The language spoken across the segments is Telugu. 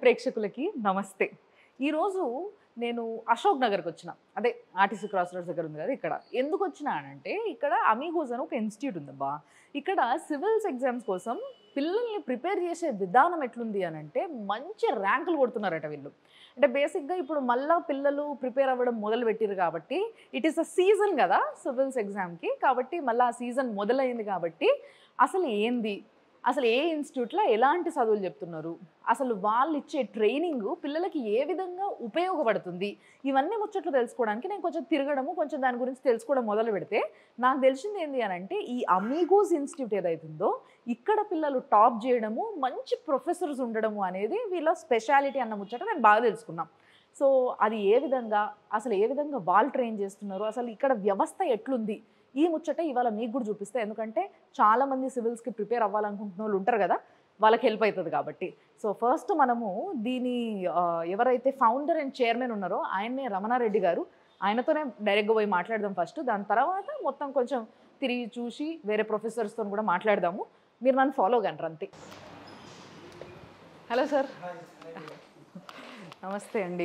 ప్రేక్షకులకి నమస్తే ఈరోజు నేను అశోక్ నగర్కి వచ్చిన అదే ఆర్టీసీ క్రాస్ రోడ్స్ దగ్గర ఉంది కదా ఇక్కడ ఎందుకు వచ్చినా అంటే ఇక్కడ అమీగోస్ అని ఒక ఇన్స్టిట్యూట్ ఉందబ్బా ఇక్కడ సివిల్స్ ఎగ్జామ్స్ కోసం పిల్లల్ని ప్రిపేర్ చేసే విధానం ఎట్లుంది అని అంటే మంచి ర్యాంకులు కొడుతున్నారట వీళ్ళు అంటే బేసిక్గా ఇప్పుడు మళ్ళా పిల్లలు ప్రిపేర్ అవ్వడం మొదలు పెట్టిరు కాబట్టి ఇట్ ఈస్ అ సీజన్ కదా సివిల్స్ ఎగ్జామ్కి కాబట్టి మళ్ళీ ఆ సీజన్ మొదలైంది కాబట్టి అసలు ఏంది అసలు ఏ ఇన్స్టిట్యూట్లో ఎలాంటి చదువులు చెప్తున్నారు అసలు వాళ్ళు ఇచ్చే ట్రైనింగ్ పిల్లలకి ఏ విధంగా ఉపయోగపడుతుంది ఇవన్నీ ముచ్చట్లు తెలుసుకోవడానికి నేను కొంచెం తిరగడము కొంచెం దాని గురించి తెలుసుకోవడం మొదలు పెడితే నాకు తెలిసింది ఏంటి అని అంటే ఈ అమీగోస్ ఇన్స్టిట్యూట్ ఏదైతుందో ఇక్కడ పిల్లలు టాప్ చేయడము మంచి ప్రొఫెసర్స్ ఉండడము అనేది వీళ్ళ స్పెషాలిటీ అన్న ముచ్చట నేను బాగా తెలుసుకున్నాం సో అది ఏ విధంగా అసలు ఏ విధంగా వాళ్ళు ట్రైన్ చేస్తున్నారు అసలు ఇక్కడ వ్యవస్థ ఎట్లుంది ఈ ముచ్చట ఇవాళ మీకు కూడా చూపిస్తే ఎందుకంటే చాలామంది సివిల్స్కి ప్రిపేర్ అవ్వాలనుకుంటున్న వాళ్ళు ఉంటారు కదా వాళ్ళకి హెల్ప్ అవుతుంది కాబట్టి సో ఫస్ట్ మనము దీని ఆ, ఎవరైతే ఫౌండర్ అండ్ చైర్మన్ ఉన్నారో ఆయన్నే రమణారెడ్డి గారు ఆయనతోనే డైరెక్ట్గా పోయి మాట్లాడదాం ఫస్ట్ దాని తర్వాత మొత్తం కొంచెం తిరిగి చూసి వేరే ప్రొఫెసర్స్తో కూడా మాట్లాడదాము మీరు నన్ను ఫాలో కంటారు అంతే హలో సార్ నమస్తే అండి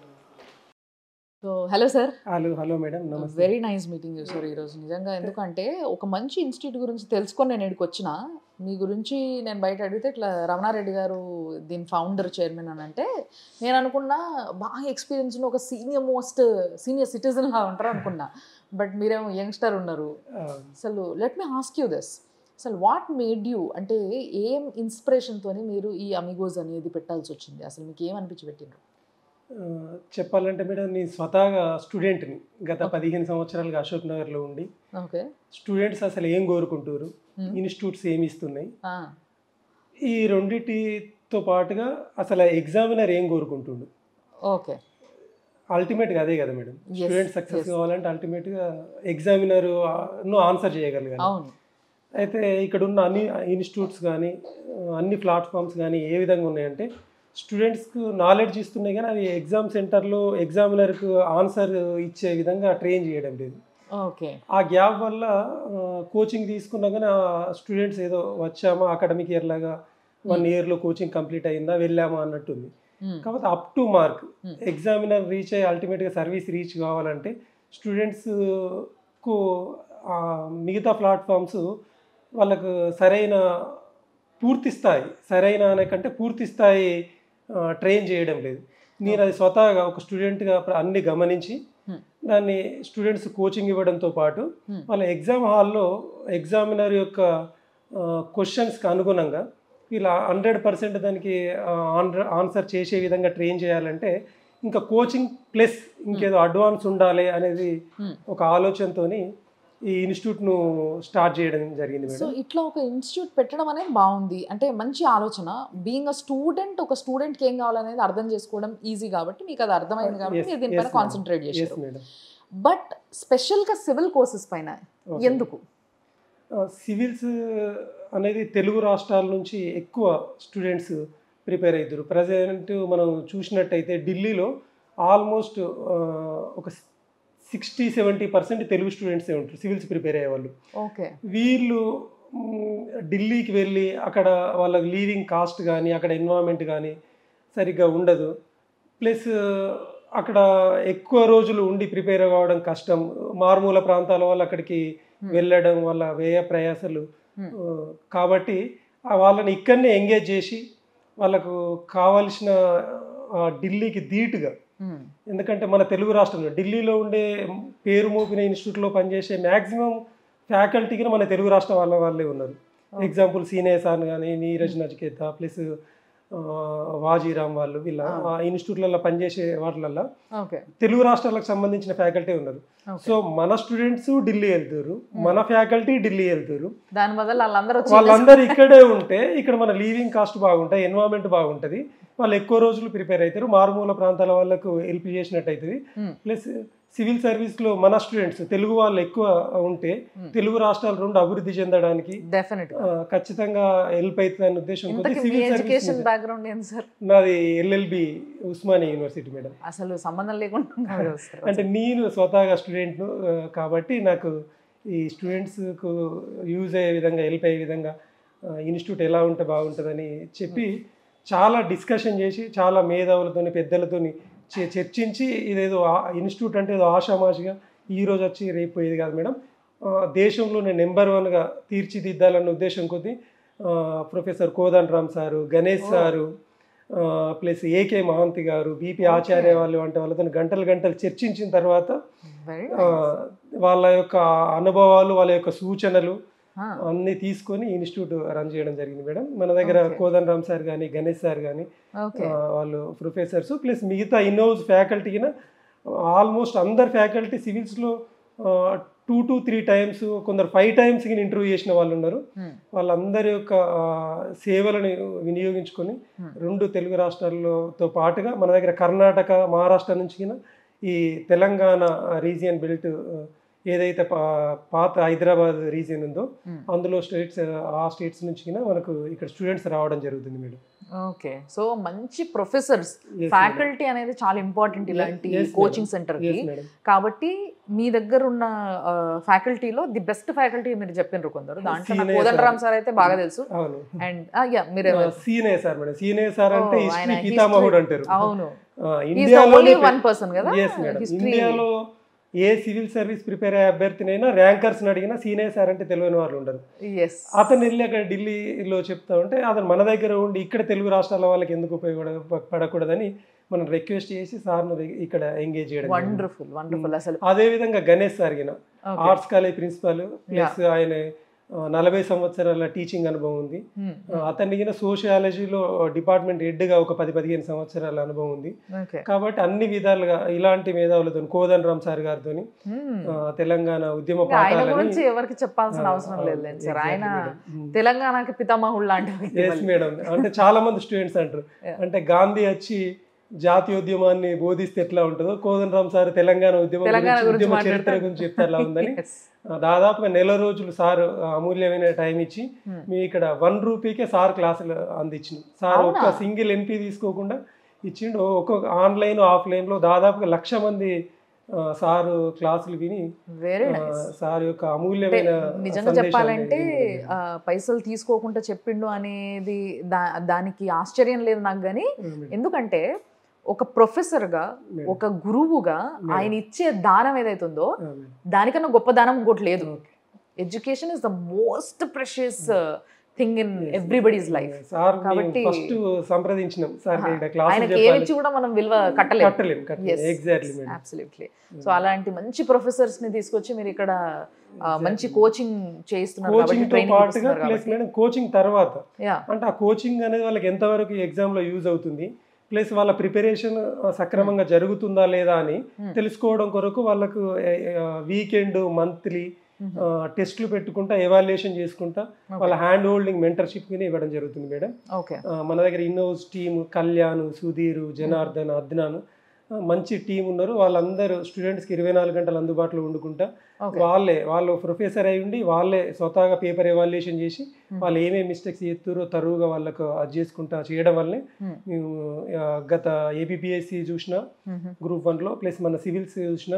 so hello sir hello hello madam నమస్తే వెరీ నైస్ మీటింగ్ సార్ ఈరోజు నిజంగా ఎందుకంటే ఒక మంచి ఇన్స్టిట్యూట్ గురించి తెలుసుకొని నేను ఇక్కడికి వచ్చిన మీ గురించి నేను బయట అడిగితే ఇట్లా రమణారెడ్డి గారు దీని ఫౌండర్ చైర్మన్ అని అంటే నేను అనుకున్నా బాగా ఎక్స్పీరియన్స్ ఉన్న ఒక సీనియర్ మోస్ట్ సీనియర్ సిటిజన్ లా ఉంటారు అనుకున్నా బట్ మీరేమో యంగ్స్టర్ ఉన్నారు ఆ, అసలు let me ask you this అసలు వాట్ మేడ్ యూ అంటే ఏం ఇన్స్పిరేషన్తోని మీరు ఈ అమిగోస్ అనేది పెట్టాల్సి వచ్చింది అసలు మీకు ఏం అనిపించి పెట్టిండ్రు ఆ, చెప్పాలంటే మేడం నేను స్వతహాగా స్టూడెంట్ని గత పదిహేను సంవత్సరాలుగా అశోక్ నగర్లో ఉండి ఓకే స్టూడెంట్స్ అసలు ఏం కోరుకుంటారు ఇన్స్టిట్యూట్స్ ఏమి ఇస్తున్నాయి ఆ, ఈ రెండింటితో పాటుగా అసలు ఎగ్జామినర్ ఏం కోరుకుంటుండు ఓకే అల్టిమేట్గా అదే కదా madam Yes, student success yes. కావాలంటే అల్టిమేట్గా ఎగ్జామినర్ ను ఆన్సర్ చేయగలగాలి అవును అయితే ఇక్కడ ఉన్న అన్ని ఇన్స్టిట్యూట్స్ కానీ అన్ని ప్లాట్ఫామ్స్ కానీ ఏ విధంగా ఉన్నాయంటే స్టూడెంట్స్కు నాలెడ్జ్ ఇస్తున్నాయి కానీ అవి ఎగ్జామ్ సెంటర్లో ఎగ్జామినర్కు ఆన్సర్ ఇచ్చే విధంగా ట్రైన్ చేయడం లేదు ఓకే ఆ గ్యాప్ వల్ల కోచింగ్ తీసుకున్నా కానీ ఆ స్టూడెంట్స్ ఏదో వచ్చామా అకాడమిక్ ఇయర్ లాగా వన్ ఇయర్లో కోచింగ్ కంప్లీట్ అయిందా వెళ్ళామా అన్నట్టుంది కాకపోతే up to mark Hmm. Examiner reach అయ్యి అల్టిమేట్గా సర్వీస్ రీచ్ కావాలంటే స్టూడెంట్స్కు మిగతా ప్లాట్ఫామ్స్ వాళ్ళకు సరైన పూర్తి స్థాయి సరైన అనే కంటే పూర్తి స్థాయి ట్రైన్ చేయడం లేదు నేను అది స్వతహాగా ఒక స్టూడెంట్గా అన్ని గమనించి Hmm. దాన్ని స్టూడెంట్స్ కోచింగ్ ఇవ్వడంతో పాటు Hmm. వాళ్ళ ఎగ్జామ్ హాల్లో ఎగ్జామినర్ యొక్క క్వశ్చన్స్కి అనుగుణంగా ఇలా హండ్రెడ్ పర్సెంట్ దానికి ఆన్సర్ చేసే విధంగా ట్రైన్ చేయాలంటే ఇంకా కోచింగ్ ప్లస్ ఇంకేదో అడ్వాన్స్ ఉండాలి అనేది Hmm. ఒక ఆలోచనతోని ఈ ఇన్స్టిట్యూట్ను స్టార్ట్ చేయడం జరిగింది సో మేడం ఇట్లా ఒక ఇన్స్టిట్యూట్ పెట్టడం అనేది బాగుంది అంటే మంచి ఆలోచన బీయింగ్ అ స్టూడెంట్ ఒక స్టూడెంట్కి ఏం కావాలనేది అర్థం చేసుకోవడం ఈజీ కాబట్టి మీకు అది అర్థమైంది కాబట్టి Yes, మీరు దీనిపైన yes, madam. కాన్సన్ట్రేట్ ఎస్ చేశారు మేడం బట్ స్పెషల్గా సివిల్ కోర్సెస్ పైన Okay. ఎందుకు సివిల్స్ అనేది తెలుగు రాష్ట్రాల నుంచి ఎక్కువ స్టూడెంట్స్ ప్రిపేర్ అవుతారు ప్రజెంట్ మనం చూసినట్టయితే ఢిల్లీలో ఆల్మోస్ట్ ఒక సిక్స్టీ సెవెంటీ పర్సెంట్ తెలుగు స్టూడెంట్సే ఉంటారు సివిల్స్ ప్రిపేర్ అయ్యేవాళ్ళు ఓకే వీళ్ళు మ్, ఢిల్లీకి వెళ్ళి అక్కడ వాళ్ళ లీవింగ్ కాస్ట్ కానీ అక్కడ ఎన్వైరన్మెంట్ కానీ సరిగ్గా ఉండదు ప్లస్ అక్కడ ఎక్కువ రోజులు ఉండి ప్రిపేర్ కావడం కష్టం మారుమూల ప్రాంతాల వాళ్ళు అక్కడికి వెళ్ళడం వల్ల వ్యయ ప్రయాసాలు Hmm. ఆ, కాబట్టి ఆ వాళ్ళని ఇక్కడనే ఎంగేజ్ చేసి వాళ్ళకు కావలసిన ఆ, ఢిల్లీకి ధీటుగా ఎందుకంటే మన తెలుగు రాష్ట్రంలో ఢిల్లీలో ఉండే పేరు మోపిన ఇన్స్టిట్యూట్లో పనిచేసే మ్యాక్సిమం ఫ్యాకల్టీకి మన తెలుగు రాష్ట్రం వాళ్ళ వాళ్ళే ఉన్నారు ఎగ్జాంపుల్ సీనే సార్ కానీ నీరజ్ నచికేత ప్లస్ వాజీరామ్ వాళ్ళు వీళ్ళ Ah. ఆ ఇన్స్టిట్యూట్లలో పనిచేసే వాటిలల్లో ఓకే తెలుగు రాష్ట్రాలకు సంబంధించిన ఫ్యాకల్టీ ఉన్నారు సో మన స్టూడెంట్స్ ఢిల్లీ వెళ్తారు మన ఫ్యాకల్టీ ఢిల్లీ వెళ్తారు దాని బదులు వాళ్ళందరూ వచ్చి వాళ్ళందరూ ఇక్కడే ఉంటే ఇక్కడ మన లీవింగ్ కాస్ట్ బాగుంటాయి ఎన్వైరన్మెంట్ బాగుంటుంది వాళ్ళు ఎక్కువ రోజులు ప్రిపేర్ అవుతారు మారుమూల ప్రాంతాల వాళ్ళకు హెల్ప్ చేసినట్టు అవుతుంది Hmm. ప్లస్ సివిల్ సర్వీస్లో మన స్టూడెంట్స్ తెలుగు వాళ్ళు ఎక్కువ ఉంటే Hmm. తెలుగు రాష్ట్రాలు రెండు అభివృద్ధి చెందడానికి డెఫినెట్ ఆ, ఖచ్చితంగా హెల్ప్ అవుతుంది అనే ఉద్దేశం కొద్ది ఇంతకీ మీ సివిల్ ఎడ్యుకేషన్ సర్వీస్ బ్యాక్గ్రౌండ్ ఏంటి సార్ నాది ఎల్ఎల్బి ఉస్మానియా యూనివర్సిటీ మేడం అసలు సంబంధం లేకుండా ఉన్నారు కదా సార్. అంటే నేను స్వతహాగా స్టూడెంట్ను ఆ, కాబట్టి నాకు ఈ స్టూడెంట్స్కు యూజ్ అయ్యే విధంగా హెల్ప్ అయ్యే విధంగా ఇన్స్టిట్యూట్ ఎలా ఉంటే బాగుంటుందని చెప్పి చాలా డిస్కషన్ చేసి చాలా మేధావులతోని పెద్దలతోని చే- చర్చించి ఇదేదో ఆ- ఇన్స్టిట్యూట్ అంటే ఏదో ఆషామాషిగా ఈ రోజు వచ్చి రేపు పోయేది కాదు మేడం ఆ, దేశంలోనే నెంబర్ వన్గా తీర్చిదిద్దాలన్న ఉద్దేశం కొద్దీ ఆ, professor Kodan Ram sir Ganesh sir plus AK Mahanti గారు బీపీ ఆచార్య వాళ్ళు వంటి వాళ్ళతో గంటలు గంటలు చర్చించిన తర్వాత వెరీ ఆ, వాళ్ళ యొక్క అనుభవాలు వాళ్ళ యొక్క సూచనలు అన్ని తీసుకొని ఇన్స్టిట్యూట్ రన్ చేయడం జరిగింది మేడం మన దగ్గర Okay. కోదన్ రామ్ సార్ కానీ గణేష్ సార్ కానీ ఓకే వాళ్ళు ప్రొఫెసర్స్ ప్లస్ మిగతా ఇన్నోస్ ఫ్యాకల్టీకి ఆల్మోస్ట్ అందరు ఫ్యాకల్టీ సివిల్స్లో టూ టు త్రీ టైమ్స్ కొందరు ఫైవ్ టైమ్స్ ఇంటర్వ్యూ చేసిన వాళ్ళు ఉన్నారు వాళ్ళందరి యొక్క ఆ, సేవలను వినియోగించుకొని Hmm. రెండు తెలుగు రాష్ట్రాలతో పాటుగా మన దగ్గర కర్ణాటక మహారాష్ట్ర నుంచి గిన ఈ తెలంగాణ రీజియన్ బెల్ట్ ఏదైతే పా- పాత హైదరాబాద్ రీజియన్ ఉందో Hmm. అందులో స్టేట్స్ ఆ స్టేట్స్ నుంచి గిన మనకు ఇక్కడ స్టూడెంట్స్ రావడం జరుగుతుంది మేడం ఓకే సో మంచి ప్రొఫెసర్స్ Yes, ఫ్యాకల్టీ అనేది చాలా ఇంపార్టెంట్ ఇలాంటి yes, madam. కోచింగ్ సెంటర్ కి Yes, madam. కాబట్టి మీ దగ్గర ఉన్న ఫ్యాకల్టీలో ది బెస్ట్ ఫ్యాకల్టీ మీరు చెప్పినారు కొందరు దాంట్లో నాకు Senior Kodanda sir. Ram sir అయితే బాగా తెలుసు అవును అండ్ యా మీరు సీనే సార్ మేడం సీనే సార్ అంటే Oh, హిస్టరీ ఆయన పితామహుడు history- అంటారు అవును ఆ, ఓన్లీ ఇండియాలోనే వన్ పర్సన్ కదా ఎస్ మేడం History- ఇండియాలో ఏ సివిల్ సర్వీస్ ప్రిపేర్ అయ్యే అభ్యర్థినైనా ర్యాంకర్స్ అడిగినా సీనియర్ సార్ అంటే తెలియని వాళ్ళు ఉండరు ఎస్ అతను వెళ్ళి అక్కడ ఢిల్లీలో చెప్తా ఉంటే అతను మన దగ్గర ఉండి ఇక్కడ తెలుగు రాష్ట్రాల వాళ్ళకి ఎందుకు ఉపయోగపడ పడకూడదని మనం రిక్వెస్ట్ చేసి సార్ను ఇక్కడ ఎంగేజ్ చేయడం జరిగింది. వండర్ఫుల్ వండర్ఫుల్ అసలు అదే విధంగా గణేష్ సార్ గిన Okay. Arts college principal plus ఆయన ఆ, నలభై సంవత్సరాల టీచింగ్ అనుభవం ఉంది Hmm. ఆ, అతనికి గిన సోషియాలజీలో డిపార్ట్మెంట్ హెడ్గా ఒక పది పదిహేను సంవత్సరాల అనుభవం ఉంది ఓకే కాబట్టి అన్ని విధాలుగా ఇలాంటి మేధావులతో కోదన్ రామ్ సార్ గారితో తెలంగాణ ఉద్యమ ఆయన పాఠాలని గురించి ఎవరికి చెప్పాల్సిన అవసరం లేదు సార్ ఆయన Hmm. తెలంగాణకి పితామహుడు లాంటి వ్యక్తి ఎస్ మేడం అంటే చాలా మంది స్టూడెంట్స్ అంటారు అంటే గాంధీ వచ్చి జాతీయోద్యమాన్ని బోధిస్తే ఎట్లా ఉంటుందో కోదన్ రామ్ సార్ తెలంగాణ ఉద్యమం తెలంగాణ గురించి, గురించి ఉద్యమ చరిత్ర మాట్లాడతారు. గురించి చెప్తే ఎలా ఉందని Yes. ఆ, దాదాపుగా నెల రోజులు సార్ అమూల్యమైన టైం ఇచ్చి Hmm. మీ ఇక్కడ వన్ రూపీకే సార్ క్లాసులు అందించింది సార్ అవునా? ఒక్క సింగిల్ ఎంపీ తీసుకోకుండా ఇచ్చిండు ఒక్కొక్క ఆన్లైన్ ఆఫ్లైన్ లో దాదాపుగా లక్ష మంది ఆ, సారు క్లాసులు విని వెరీ ఆ, నైస్ సార్ యొక్క అమూల్యమైన నిజంగా సందేశాన్ని చెప్పాలంటే విన్నారు. ఆ, పైసలు తీసుకోకుండా చెప్పిండు అనేది దా- దానికి ఆశ్చర్యం లేదు నాకు కానీ ఎందుకంటే ఒక ప్రొఫెసర్ గా మేడం. ఒక గురువుగా ఆయన ఇచ్చే దానం ఏదైతే ఉందో ఆ, మేడం. దానికన్నా గొప్ప దానం ఇంకోటి లేదు okay. Education is the most precious thing in everybody's life sir కాబట్టి- ఫస్ట్ సంప్రదించినాం సార్ ఆహా. ఇక్కడ క్లాస్ ఆయనకి ఏమిచ్చి కూడా మనం విలువ కట్టలేదు కట్టలేం కట్టలేం ఎగ్జాక్ట్లీ మేడం అబ్సల్యూట్లీ సో అలాంటి మంచి ప్రొఫెసర్స్ ని తీసుకొచ్చి మీరు ఇక్కడ ఆ, మంచి కోచింగ్ చేయిస్తున్నారు కాబట్టి కోచింగ్ తో ట్రైనింగ్ పాటుగా ఇస్తున్నారు ప్లస్ కాబట్టి మేడం కోచింగ్ తర్వాత యా అంటే ఆ కోచింగ్ అనేది వాళ్ళకి ఎంతవరకు ఎగ్జామ్ లో యూజ్ అవుతుంది ప్లస్ వాళ్ళ ప్రిపరేషన్ సక్రమంగా జరుగుతుందా లేదా అని Hmm. తెలుసుకోవడం కొరకు వాళ్ళకు వీకెండ్ మంత్లీ టెస్ట్లు పెట్టుకుంటా ఎవాల్యుయేషన్ చేసుకుంటా వాళ్ళ హ్యాండ్ హోల్డింగ్ మెంటర్షిప్ కింద ఇవ్వడం జరుగుతుంది మేడం ఓకే ఆ, మన దగ్గర ఇన్నోస్ టీమ్ కళ్యాణ్ సుధీర్ జనార్దన్ అద్నాన్ ఆ, మంచి టీం ఉన్నారు వాళ్ళందరూ స్టూడెంట్స్కి ఇరవై నాలుగు గంటలు అందుబాటులో ఉండుకుంటా ఓకే వాళ్ళే వాళ్ళు ప్రొఫెసర్ అయి ఉండి వాళ్ళే స్వతహాగా పేపర్ ఎవాల్యుయేషన్ చేసి వాళ్ళు ఏమేమి మిస్టేక్స్ చేస్తారో తరువుగా వాళ్ళకు అది చేసుకుంటా చేయడం వల్లనే Hmm. మేము ఆ, గత ఏబిపిఎస్సి చూసిన గ్రూప్ వన్లో ప్లస్ మన సివిల్స్ చూసిన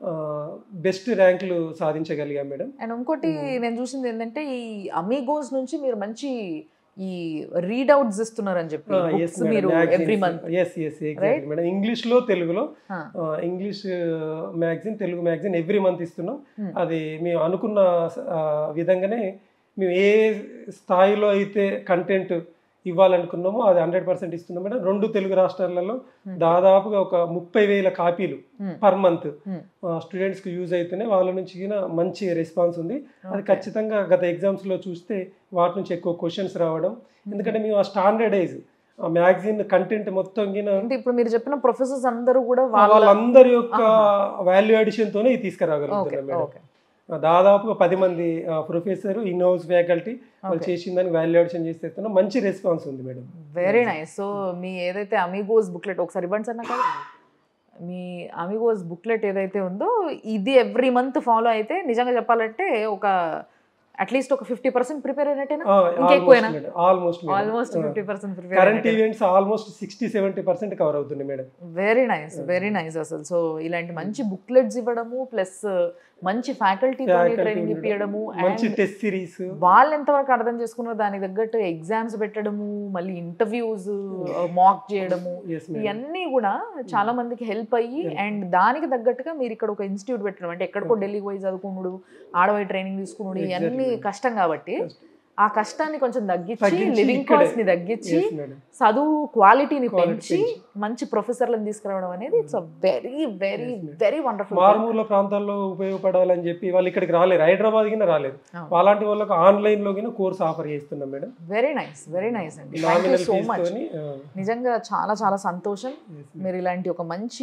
బెస్ట్ ర్యాంకులు సాధించగలిగాం మేడం అండ్ ఇంకోటి నేను చూసింది ఏంటంటే ఈ అమీగోస్ నుంచి మీరు మంచి ఈ రీడౌట్స్ ఇస్తున్నారు అని చెప్పి books మీరు every month yes yes exactly madam ఇంగ్లీష్లో తెలుగులో Huh. English magazine Telugu magazine every month ఇస్తున్నాం Hmm. అది మేము అనుకున్న ఆ, విధంగానే మేము ఏ స్థాయిలో అయితే కంటెంట్ ఇవ్వాలనుకున్నామో అది హండ్రెడ్ పర్సెంట్ ఇస్తున్నాం మేడం రెండు తెలుగు రాష్ట్రాలలో దాదాపుగా ఒక ముప్పై వేల కాపీలు Hmm. Per month Hmm. స్టూడెంట్స్కి యూజ్ అయితేనే వాళ్ళ నుంచి గిన మంచి రెస్పాన్స్ ఉంది అది ఖచ్చితంగా గత ఎగ్జామ్స్లో చూస్తే వాటి నుంచి ఎక్కువ క్వశ్చన్స్ రావడం ఎందుకంటే మేము ఆ స్టాండర్డైజ్ ఆ మ్యాగజైన్ కంటెంట్ మొత్తం గిన అంటే ఇప్పుడు మీరు చెప్పిన ప్రొఫెసర్స్ అందరూ కూడా వాళ్ళ వాళ్ళందరి యొక్క వాల్యూ అడిషన్ తోనే ఇది ఓకే తీసుకురాగలుగుతున్నాం మేడం ఓకే దాదాపుగా పది మంది ప్రొఫెసర్ ఇన్ హౌస్ ఫ్యాకల్టీ వాళ్ళు చేసిందని వాల్యూ అడిషన్ చేస్తే మంచి రెస్పాన్స్ ఉంది మేడం వెరీ నైస్ సో మీ ఏదైతే అమిగోస్ బుక్లెట్ ఒకసారి ఇవ్వండి సార్ నాకు అది. మీ అమిగోస్ బుక్లెట్ ఏదైతే ఉందో ఇది ఎవ్రీ మంత్ ఫాలో అయితే నిజంగా చెప్పాలంటే ఒక అట్లీస్ట్ ఒక ఫిఫ్టీ పర్సెంట్ ప్రిపేర్ అయినట్టేనా ఇంకా ఎక్కువేనా? Almost almost fifty percent prepare current events almost sixty seventy percent cover అవుతుంది madam very nice very nice అసలు సో ఇలాంటి మంచి బుక్లెట్స్ ఇవ్వడము ప్లస్ మంచి ఫ్యాకల్టీతో Faculty ట్రైనింగ్ ఉండడం, ఇప్పించడము మంచి and టెస్ట్ సిరీస్ వాళ్ళు ఎంతవరకు అర్థం చేసుకున్నారో దానికి తగ్గట్టు ఎగ్జామ్స్ పెట్టడము మళ్ళీ ఇంటర్వ్యూస్ మాక్ చేయడము ఇవన్నీ కూడా చాలా మందికి హెల్ప్ అయ్యి Help. అండ్ దానికి తగ్గట్టుగా మీరు ఇక్కడ ఒక ఇన్స్టిట్యూట్ పెట్టడం అంటే ఎక్కడికో ఢిల్లీకి పోయి చదువుకున్నాడు ఆడపోయి ట్రైనింగ్ తీసుకున్నాడు ఇవన్నీ Exactly. కష్టం కాబట్టి ఆ కష్టాన్ని కొంచెం తగ్గించి తగ్గించి లివింగ్ ఇక్కడే. కాస్ట్ ని తగ్గించి మేడం చదువు క్వాలిటీని Quality పెంచి పెంచి. మంచి ప్రొఫెసర్లను తీసుకురావడం అనేది it's a very very Yes, ma'am. Very wonderful మారుమూల ప్రాంతాల్లో ఉపయోగపడాలని చెప్పి వాళ్ళు ఇక్కడికి రాలేరు హైదరాబాద్ కింద రాలేదు అవును. అలాంటి వాళ్ళకి ఆన్లైన్ లో కింద కోర్స్ ఆఫర్ చేస్తున్నాం madam very nice very nice అండి thank you nominal so fees much తోని నిజంగా చాలా చాలా సంతోషం మీరు ఇలాంటి ఒక మంచి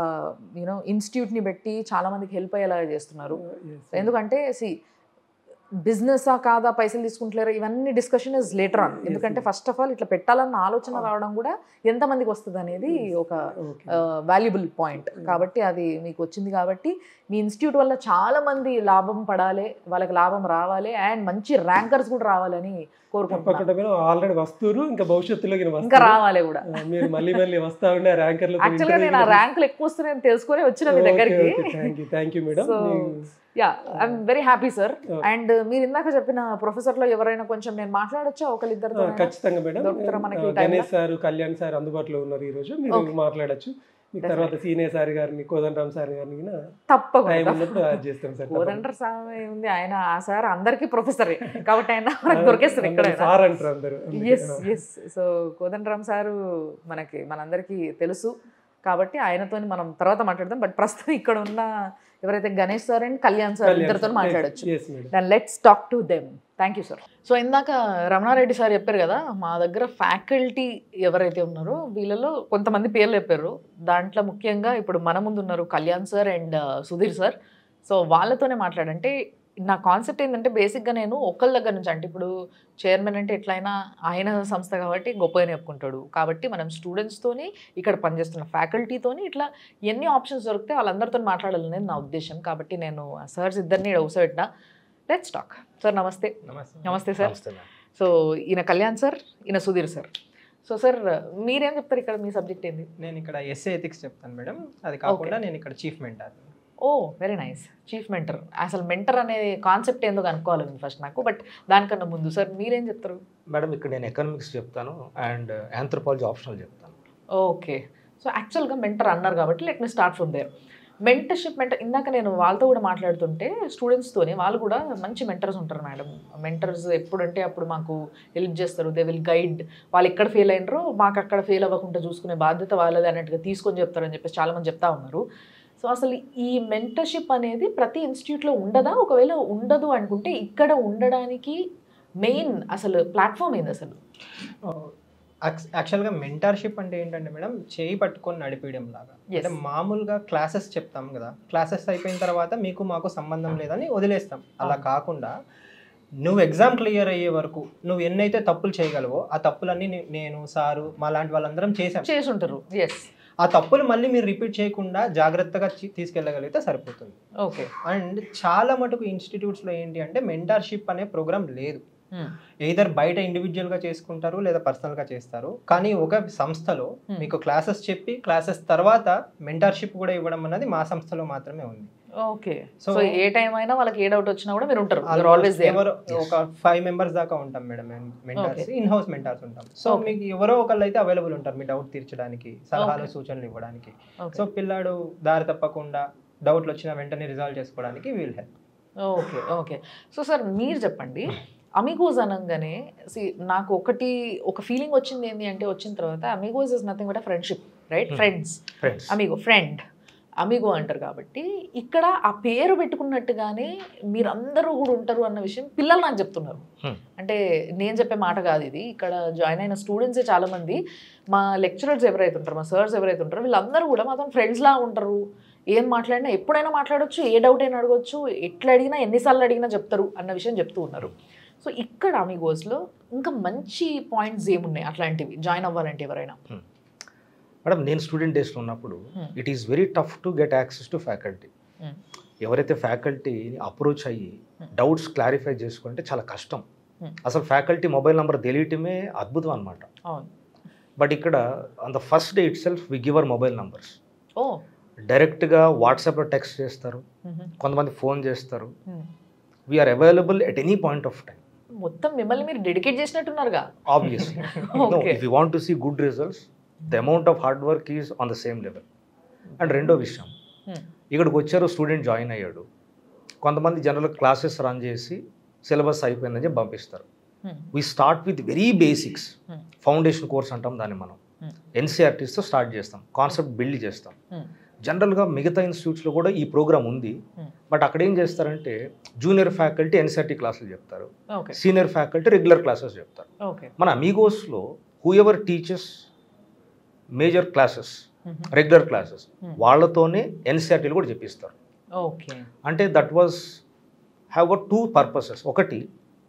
యూనో ఇన్స్టిట్యూట్ని పెట్టి చాలా మందికి హెల్ప్ అయ్యేలాగా చేస్తున్నారు ఎందుకంటే సి బిజినెసా కాదా పైసలు తీసుకుంటలేరా ఇవన్నీ డిస్కషన్ ఇస్ లేటర్ ఆన్ ఎందుకంటే ఫస్ట్ ఆఫ్ ఆల్ ఇట్లా పెట్టాలన్న ఆలోచన రావడం కూడా ఎంతమందికి వస్తుంది అనేది ఒక వాల్యుబుల్ పాయింట్ కాబట్టి అది మీకు వచ్చింది కాబట్టి మీ ఇన్స్టిట్యూట్ వల్ల చాలా మంది లాభం పడాలి వాళ్ళకి లాభం రావాలి అండ్ మంచి ర్యాంకర్స్ కూడా రావాలని కోరుకుంటున్నాను తప్పకుండా మీరు ఆల్రెడీ వస్తున్నారు ఇంకా భవిష్యత్తులో గిన ఇంకా వస్తారు. రావాలి కూడా ఆ, మీరు మళ్ళీ మళ్ళీ వస్తా ఉండే ర్యాంకర్లు యాక్చువల్గా నేను ఆ ర్యాంకులు ఎక్కువ వస్తున్నాయని తెలుసుకొని వచ్చిన మీ దగ్గరికి thank you thank you madam So, yeah I'm very happy sir Okay. And మీరు ఇందాక చెప్పిన ప్రొఫెసర్ లో ఎవరైనా కొంచెం నేను మాట్లాడొచ్చా ఒకరిద్దరితో ఖచ్చితంగా మేడం దొరుకుతారా మనకి ఆ, ఈ time లో? గణేష్ సార్ కళ్యాణ్ సార్ అందుబాటులో ఉన్నారు ఈ రోజు మీరు Okay. మాట్లాడొచ్చు మీకు తర్వాత సీనియర్ సార్ గారిని కోదండరామ్ సార్ గారిని గిన టైం తప్పకుండా ఉన్నప్పుడు యాడ్ చేస్తాం సార్ కోదండర్ స్వామి ఉంది ఆయన ఆ సార్ అందరికి ప్రొఫెసరే కాబట్టి ఆయన మనకు దొరికేస్తారు ఇక్కడ సార్ అంటారు అందరు yes yes so Kodandaram sir మనకి మనందరికీ తెలుసు కాబట్టి ఆయనతో మనం తర్వాత మాట్లాడదాం బట్ ప్రస్తుతం ఇక్కడ ఉన్న ఎవరైతే Ganesh sir and Kalyan sir ఇద్దరితో మాట్లాడొచ్చు yes madam then let's talk to them thank you sir so ఇందాక రమణారెడ్డి సార్ చెప్పారు కదా మా దగ్గర ఫ్యాకల్టీ ఎవరైతే ఉన్నారో వీళ్ళలో కొంతమంది పేర్లు చెప్పారు దాంట్లో ముఖ్యంగా ఇప్పుడు మన ముందు ఉన్నారు Kalyan sir and Sudheer sir so వాళ్ళతోనే మాట్లాడంటే నా కాన్సెప్ట్ ఏంటంటే బేసిక్గా నేను ఒకళ్ళ దగ్గర నుంచి అంటే ఇప్పుడు చైర్మన్ అంటే ఎట్లయినా ఆయన సంస్థ కాబట్టి గొప్పగా చెప్పుకుంటాడు కాబట్టి మనం స్టూడెంట్స్తోని ఇక్కడ పనిచేస్తున్న ఫ్యాకల్టీతోని ఇట్లా ఎన్ని ఆప్షన్స్ దొరికితే వాళ్ళందరితో మాట్లాడాలనేది నా ఉద్దేశం కాబట్టి నేను సర్స్ ఇద్దరిని పెట్టిన లెట్స్ టాక్ సార్ నమస్తే నమస్తే నమస్తే సార్ నమస్తే మేడం. సో ఈయన కళ్యాణ్ సార్ ఈయన సుధీర్ సార్ సో సార్ మీరేం చెప్తారు ఇక్కడ మీ సబ్జెక్ట్ ఏంది నేను ఇక్కడ ఎస్ఏ ఎథిక్స్ చెప్తాను మేడం అది కాకుండా నేను ఇక్కడ chief mentor oh very nice chief mentor అసలు మెంటర్ అనే కాన్సెప్ట్ ఏందో కనుక్కోవాలి ఫస్ట్ నాకు బట్ దానికన్నా ముందు సార్ మీరేం చెప్తారు మేడం ఇక్కడ నేను ఎకనామిక్స్ చెప్తాను అండ్ ఆంథ్రోపాలజీ ఆప్షనల్ చెప్తాను ఓకే సో యాక్చువల్గా మెంటర్ అన్నారు కాబట్టి let me start from there mentorship mentor ఇందాక నేను వాళ్ళతో కూడా మాట్లాడుతుంటే స్టూడెంట్స్తోని వాళ్ళు కూడా మంచి మెంటర్స్ ఉంటారు మేడం మెంటర్స్ ఎప్పుడంటే అప్పుడు మాకు హెల్ప్ చేస్తారు దే విల్ గైడ్ వాళ్ళు ఎక్కడ ఫెయిల్ అయినరో మాకు అక్కడ ఫెయిల్ అవ్వకుండా చూసుకునే బాధ్యత వాళ్ళది అన్నట్టుగా తీసుకొని చెప్తారని చెప్పేసి చాలామంది చెప్తా ఉన్నారు సో అసలు ఈ మెంటర్షిప్ అనేది ప్రతి ఇన్స్టిట్యూట్లో ఉండదా ఒకవేళ ఉండదు అనుకుంటే ఇక్కడ ఉండడానికి మెయిన్ అసలు ప్లాట్ఫామ్ ఏంది అసలు యాక్చువల్గా మెంటర్షిప్ అంటే ఏంటంటే మేడం చేయి పట్టుకొని నడిపేయడం లాగా Yes. అంటే మామూలుగా క్లాసెస్ చెప్తాం కదా క్లాసెస్ అయిపోయిన తర్వాత మీకు మాకు సంబంధం లేదని వదిలేస్తాం అలా అవును. కాకుండా నువ్వు ఎగ్జామ్ క్లియర్ అయ్యే వరకు నువ్వు ఎన్నైతే తప్పులు చేయగలవో ఆ తప్పులన్నీ నే- నేను సారు మా లాంటి వాళ్ళందరం చేసాం చేసి ఉంటారు ఎస్ ఆ తప్పులు మళ్ళీ మీరు రిపీట్ చేయకుండా జాగ్రత్తగా చి- తీసుకెళ్ళగలిగితే సరిపోతుంది ఓకే అండ్ చాలా మటుకు ఇన్స్టిట్యూట్స్లో ఏంటి అంటే మెంటర్షిప్ అనే ప్రోగ్రామ్ లేదు ఎయిదర్ బయట ఇండివిజువల్ గా చేసుకుంటారు లేదా పర్సనల్ గా చేస్తారు కానీ ఒక సంస్థలో Hmm. మీకు క్లాసెస్ చెప్పి క్లాసెస్ తర్వాత మెంటర్షిప్ కూడా ఇవ్వడం అన్నది మా సంస్థలో మాత్రమే ఉంది ఓకే So- సో ఏ టైం అయినా వాళ్ళకి ఏ డౌట్ వచ్చినా కూడా మీరు ఉంటారు Almost ఆల్వేస్ ఎవరో ఒక ఫైవ్ మెంబర్స్ దాకా ఉంటాం madam mentors in house mentors ఉంటాం సో Okay. మీకు ఎవరో ఒకళ్ళు అయితే అవైలబుల్ ఉంటారు మీ డౌట్ తీర్చడానికి సలహాలు Okay. సూచనలు ఇవ్వడానికి ఓకే సో పిల్లాడు దారి తప్పకుండా డౌట్లు వచ్చిన వెంటనే రిజాల్వ్ చేసుకోవడానికి we'll help okay okay so sir మీరు చెప్పండి అమిగోస్ అనగానే see, నాకు ఒకటి ఒక ఫీలింగ్ వచ్చింది ఏంటి అంటే వచ్చిన తర్వాత Amigos is nothing but friendship right Hmm. Friends friends amigo friend amigo అంటారు కాబట్టి ఇక్కడ ఆ పేరు పెట్టుకున్నట్టుగానే మీరందరూ కూడా ఉంటారు అన్న విషయం పిల్లలు నాకు చెప్తున్నారు Hmm. అంటే నేను చెప్పే మాట కాదు ఇది ఇక్కడ జాయిన్ అయిన స్టూడెంట్సే చాలా మంది మా లెక్చరర్స్ ఎవరైతే ఉంటారో మా సర్స్ ఎవరైతే ఉంటారో వీళ్ళందరూ కూడా మాతో ఫ్రెండ్స్ లా ఉంటారు ఏం మాట్లాడినా ఎప్పుడైనా మాట్లాడొచ్చు ఏ డౌట్ అయినా అడగొచ్చు ఎట్లా అడిగినా ఎన్నిసార్లు అడిగినా చెప్తారు అన్న విషయం చెప్తూ ఉన్నారు సో ఇక్కడ అమిగోస్లో ఇంకా మంచి పాయింట్స్ ఏమున్నాయి అట్లాంటివి జాయిన్ అవ్వాలంటే ఎవరైనా మేడం నేను స్టూడెంట్ డేస్లో ఉన్నప్పుడు Hmm. It is very tough to get access to faculty Hmm. ఎవరైతే ఫ్యాకల్టీని అప్రోచ్ అయ్యి Hmm. డౌట్స్ క్లారిఫై చేసుకుంటే చాలా కష్టం Hmm. అసలు ఫ్యాకల్టీ మొబైల్ నెంబర్ తెలియటమే అద్భుతం అనమాట అవును బట్ ఇక్కడ on the first day itself we give our mobile numbers ఓ డైరెక్ట్గా వాట్సాప్లో టెక్స్ట్ చేస్తారు మ్మ్. కొంతమంది ఫోన్ చేస్తారు మ్మ్. We are available at any point of time మొత్తం మిమ్మల్ని మీరు డెడికేట్ చేసినట్టున్నారుగా obviously no okay if you want to see good results the amount of hard work is on the same level and రెండో విషయం Hmm. ఇక్కడికి వచ్చారు స్టూడెంట్ జాయిన్ అయ్యాడు కొంతమంది జనరల్ క్లాసెస్ రన్ చేసి సిలబస్ అయిపోయిందని చెప్పి పంపిస్తారు we start with very basics Hmm. Foundation course అంటాం దాన్ని మనం Hmm. ఎన్సీఆర్టీస్తో స్టార్ట్ చేస్తాం కాన్సెప్ట్ బిల్డ్ చేస్తాం Hmm. జనరల్గా మిగతా ఇన్స్టిట్యూట్స్లో కూడా ఈ ప్రోగ్రామ్ ఉంది Hmm. బట్ అక్కడ ఏం చేస్తారంటే జూనియర్ ఫ్యాకల్టీ ఎన్సీఆర్టీ క్లాసులు చెప్తారు okay senior faculty regular classes చెప్తారు ఓకే మన అమీగోస్లో whoever teachers major classes regular classes Hmm. వాళ్ళతోనే ఎన్సీఆర్టీలు కూడా చెప్పిస్తారు ఓకే అంటే that was have got two purposes ఒకటి